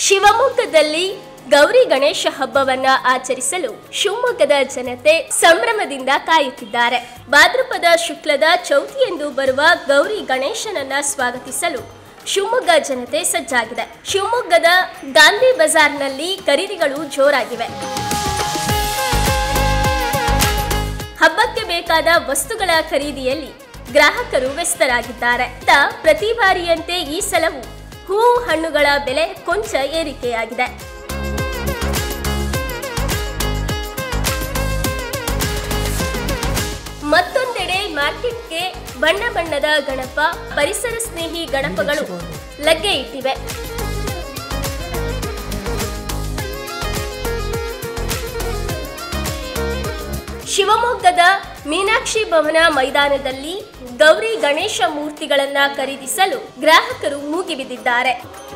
ಶಿವಮೊಗ್ಗದಲ್ಲಿ ಗೌರಿ ಗಣೇಶ ಹಬ್ಬವನ್ನ ಆಚರಿಸಲು ಶಿವಮೊಗ್ಗದ ಜನತೆ ಸಂಭ್ರಮದಿಂದ ಕಾಯುತ್ತಿದ್ದಾರೆ ಭಾದ್ರಪದ ಶುಕ್ಲದ ಚೌತಿಯೆಂದು ಬರುವ ಗೌರಿ ಗಣೇಶನನ್ನ ಸ್ವಾಗತಿಸಲು ಶಿವಮೊಗ್ಗ ಜನತೆ ಸಜ್ಜಾಗಿದೆ ಶಿವಮೊಗ್ಗದ ಗಾಂಧಿ ಬಜಾರ್ನಲ್ಲಿ ಖರೀದಿಗಳು ಜೋರಾಗಿವೆ ಹಬ್ಬಕ್ಕೆ ಬೇಕಾದ ವಸ್ತುಗಳ ಖರೀದಿಯಲ್ಲಿ ಗ್ರಾಹಕರು ವ್ಯಸ್ತರಾಗಿದ್ದಾರೆ ಇತ್ತ ಪ್ರತಿ ಬಾರಿಯಂತೆ ಈ ಸಲವು ಹೂವು ಹಣ್ಣುಗಳ ಬೆಲೆ ಕೊಂಚ ಏರಿಕೆಯಾಗಿದೆ ಮತ್ತೊಂದೆಡೆ ಮಾರ್ಕೆಟ್ಗೆ ಬಣ್ಣ ಬಣ್ಣದ ಗಣಪ ಪರಿಸರ ಸ್ನೇಹಿ ಗಣಪಗಳು ಲಗ್ಗೆ ಇಟ್ಟಿವೆ ಶಿವಮೊಗ್ಗದ ಮೀನಾಕ್ಷಿ ಭವನ ಮೈದಾನದಲ್ಲಿ ಗೌರಿ ಗಣೇಶ ಮೂರ್ತಿಗಳನ್ನ ಖರೀದಿಸಲು ಗ್ರಾಹಕರು ಮೂಗಿಬಿದ್ದಿದ್ದಾರೆ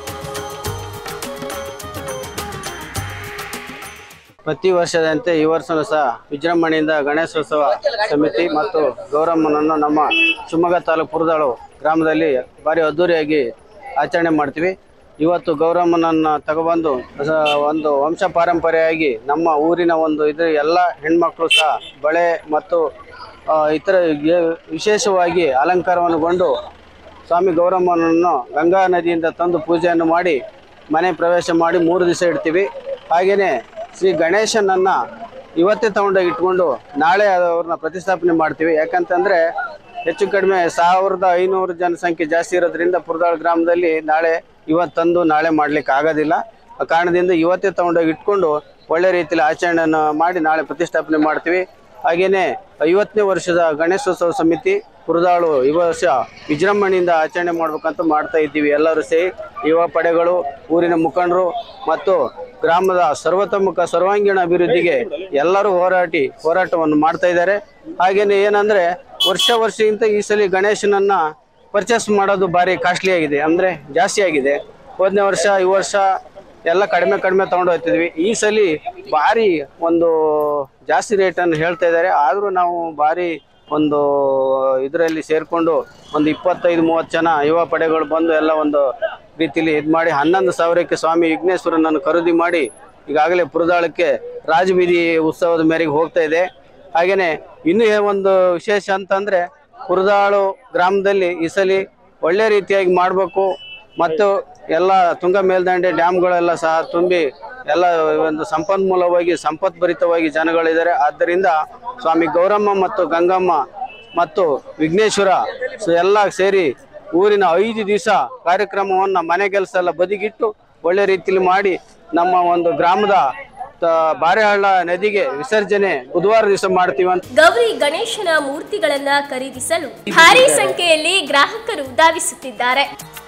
ಪ್ರತಿ ವರ್ಷದಂತೆ ಈ ವರ್ಷನೂ ಸಹ ವಿಜೃಂಭಣೆಯಿಂದ ಗಣೇಶೋತ್ಸವ ಸಮಿತಿ ಮತ್ತು ಗೌರಮ್ಮನನ್ನು ನಮ್ಮ ಶಿವಮೊಗ್ಗ ತಾಲೂಕು ಪುರದಾಳು ಗ್ರಾಮದಲ್ಲಿ ಭಾರಿ ಅದ್ಧೂರಿಯಾಗಿ ಆಚರಣೆ ಮಾಡ್ತೀವಿ ಇವತ್ತು ಗೌರಮ್ಮನನ್ನು ತಗೊಬಂದು ಸ- ಒಂದು ವಂಶ ಪಾರಂಪರೆಯಾಗಿ ನಮ್ಮ ಊರಿನ ಒಂದು ಇದು ಎಲ್ಲ ಹೆಣ್ಮಕ್ಳು ಸಹ ಬಳೆ ಮತ್ತು ಆ, ಇತರ ಗೆ- ವಿಶೇಷವಾಗಿ ಅಲಂಕಾರವನ್ನುಗೊಂಡು ಸ್ವಾಮಿ ಗೌರಮ್ಮನನ್ನು ಗಂಗಾ ನದಿಯಿಂದ ತಂದು ಪೂಜೆಯನ್ನು ಮಾಡಿ ಮನೆ ಪ್ರವೇಶ ಮಾಡಿ ಮೂರು ದಿವಸ ಇಡ್ತೀವಿ ಹಾಗೆಯೇ ಶ್ರೀ ಗಣೇಶನನ್ನು ಇವತ್ತೇ ತಗೊಂಡೋಗಿ ಇಟ್ಕೊಂಡು ನಾಳೆ ಅವ್ರನ್ನ ಪ್ರತಿಷ್ಠಾಪನೆ ಮಾಡ್ತೀವಿ ಯಾಕಂತಂದರೆ ಹೆಚ್ಚು ಕಡಿಮೆ ಸಾವಿರದ ಐನೂರು ಜನಸಂಖ್ಯೆ ಜಾಸ್ತಿ ಇರೋದ್ರಿಂದ ಪುರದಾಳ ಗ್ರಾಮದಲ್ಲಿ ನಾಳೆ ಇವತ್ತು ತಂದು ನಾಳೆ ಮಾಡ್ಲಿಕ್ಕೆ ಆಗೋದಿಲ್ಲ ಆ ಕಾರಣದಿಂದ ಇವತ್ತೇ ತಗೊಂಡೋಗಿ ಇಟ್ಕೊಂಡು ಒಳ್ಳೆ ರೀತಿಯಲ್ಲಿ ಆಚರಣೆಯನ್ನು ಮಾಡಿ ನಾಳೆ ಪ್ರತಿಷ್ಠಾಪನೆ ಮಾಡ್ತೀವಿ ಹಾಗೆಯೇ ಐವತ್ತನೇ ವರ್ಷದ ಗಣೇಶೋತ್ಸವ ಸಮಿತಿ ಪುರದಾಳು ಈ ವರ್ಷ ವಿಜೃಂಭಣೆಯಿಂದ ಆಚರಣೆ ಮಾಡ್ಬೇಕಂತ ಮಾಡ್ತಾ ಇದ್ದೀವಿ ಎಲ್ಲರೂ ಸೇರಿ ಯುವ ಪಡೆಗಳು ಊರಿನ ಮುಖಂಡರು ಮತ್ತು ಗ್ರಾಮದ ಸರ್ವತೋಮುಖ ಸರ್ವಾಂಗೀಣ ಅಭಿವೃದ್ಧಿಗೆ ಎಲ್ಲರೂ ಹೋರಾಟಿ ಹೋರಾಟವನ್ನು ಮಾಡ್ತಾ ಇದ್ದಾರೆ ಹಾಗೆಯೇ ಏನಂದರೆ ವರ್ಷ ವರ್ಷಕ್ಕಿಂತ ಈ ಸಲ ಗಣೇಶನನ್ನ ಪರ್ಚೇಸ್ ಮಾಡೋದು ಭಾರಿ ಕಾಸ್ಟ್ಲಿ ಆಗಿದೆ ಅಂದರೆ ಜಾಸ್ತಿ ಆಗಿದೆ ಹೋದನೇ ವರ್ಷ ಈ ವರ್ಷ ಎಲ್ಲ ಕಡಿಮೆ ಕಡಿಮೆ ತಗೊಂಡು ಹೋಗ್ತಿದ್ವಿ ಈ ಸಲ ಭಾರಿ ಒಂದು ಜಾಸ್ತಿ ರೇಟನ್ನು ಹೇಳ್ತಾ ಇದ್ದಾರೆ ಆದರೂ ನಾವು ಭಾರಿ ಒಂದು ಇದರಲ್ಲಿ ಸೇರಿಕೊಂಡು ಒಂದು ಇಪ್ಪತ್ತೈದು ಮೂವತ್ತು ಜನ ಯುವ ಪಡೆಗಳು ಬಂದು ಎಲ್ಲ ಒಂದು ರೀತಿಲಿ ಇದು ಮಾಡಿ ಹನ್ನೊಂದು ಸಾವಿರಕ್ಕೆ ಸ್ವಾಮಿ ವಿಘ್ನೇಶ್ವರನನ್ನು ಖರೀದಿ ಮಾಡಿ ಈಗಾಗಲೇ ಪುರದಾಳಕ್ಕೆ ರಾಜಬೀದಿ ಉತ್ಸವದ ಮೇರೆಗೆ ಹೋಗ್ತಾ ಇದೆ ಹಾಗೆಯೇ ಇನ್ನೂ ಏ- ಒಂದು ವಿಶೇಷ ಅಂತಂದರೆ ಪುರದಾಳು ಗ್ರಾಮದಲ್ಲಿ ಈ ಸಲ ಒಳ್ಳೆ ರೀತಿಯಾಗಿ ಮಾಡಬೇಕು ಮತ್ತು ಎಲ್ಲ ತುಂಗ ಮೇಲ್ದಂಡೆ ಡ್ಯಾಮ್ಗಳೆಲ್ಲ ಸಹ ತುಂಬಿ ಎಲ್ಲ ಒಂದು ಸಂಪನ್ಮೂಲವಾಗಿ ಸಂಪತ್ಭರಿತವಾಗಿ ಜನಗಳಿದ್ದಾರೆ ಆದ್ದರಿಂದ ಸ್ವಾಮಿ ಗೌರಮ್ಮ ಮತ್ತು ಗಂಗಮ್ಮ ಮತ್ತು ವಿಘ್ನೇಶ್ವರ ಸೊ ಎಲ್ಲ ಸೇರಿ ಊರಿನ ಐದು ದಿವಸ ಕಾರ್ಯಕ್ರಮವನ್ನು ಮನೆ ಕೆಲಸ ಎಲ್ಲ ಬದಿಗಿಟ್ಟು ಒಳ್ಳೆ ರೀತಿಯಲ್ಲಿ ಮಾಡಿ ನಮ್ಮ ಒಂದು ಗ್ರಾಮದ ತ- ಬಾರೆಹಳ್ಳ ನದಿಗೆ ವಿಸರ್ಜನೆ ಬುಧವಾರ ದಿವಸ ಮಾಡ್ತೀವಿ ಅಂತ ಗೌರಿ ಗಣೇಶನ ಮೂರ್ತಿಗಳನ್ನ ಖರೀದಿಸಲು ಭಾರಿ ಸಂಖ್ಯೆಯಲ್ಲಿ ಗ್ರಾಹಕರು ಧಾವಿಸುತ್ತಿದ್ದಾರೆ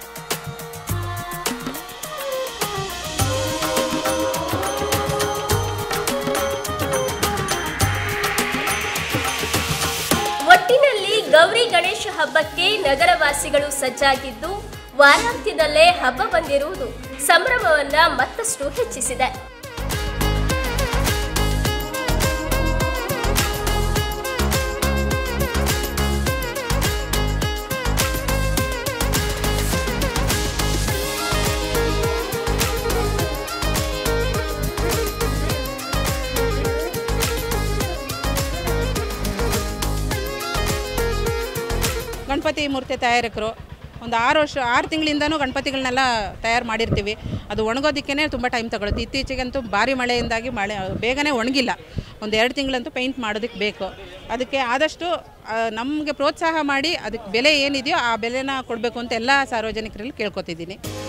ಒಟ್ಟಿನಲ್ಲಿ ಗೌರಿ ಗಣೇಶ ಹಬ್ಬಕ್ಕೆ ನಗರವಾಸಿಗಳು ಸಜ್ಜಾಗಿದ್ದು ವಾರಾಂತ್ಯದಲ್ಲೇ ಹಬ್ಬ ಬಂದಿರುವುದು ಸಂಭ್ರಮವನ್ನ ಮತ್ತಷ್ಟು ಹೆಚ್ಚಿಸಿದೆ ಗಣಪತಿ ಮೂರ್ತಿ ತಯಾರಕರು ಒಂದು ಆರು ವರ್ಷ ಆರು ತಿಂಗಳಿಂದನೂ ಗಣಪತಿಗಳನ್ನೆಲ್ಲ ತಯಾರು ಮಾಡಿರ್ತೀವಿ ಅದು ಒಣಗೋದಕ್ಕೇ ತುಂಬ ಟೈಮ್ ತಗೊಳುತ್ತೆ ಇತ್ತೀಚೆಗಂತೂ ಭಾರಿ ಮಳೆಯಿಂದಾಗಿ ಮಳೆ ಬೇಗನೆ ಒಣಗಿಲ್ಲ ಒಂದು ಎರಡು ತಿಂಗಳಂತೂ ಪೇಂಟ್ ಮಾಡೋದಕ್ಕೆ ಬೇಕು ಅದಕ್ಕೆ ಆದಷ್ಟು ನಮಗೆ ಪ್ರೋತ್ಸಾಹ ಮಾಡಿ ಅದಕ್ಕೆ ಬೆಲೆ ಏನಿದೆಯೋ ಆ ಬೆಲೆನ ಕೊಡಬೇಕು ಅಂತ ಎಲ್ಲ ಸಾರ್ವಜನಿಕರಲ್ಲಿ ಕೇಳ್ಕೊತಿದ್ದೀನಿ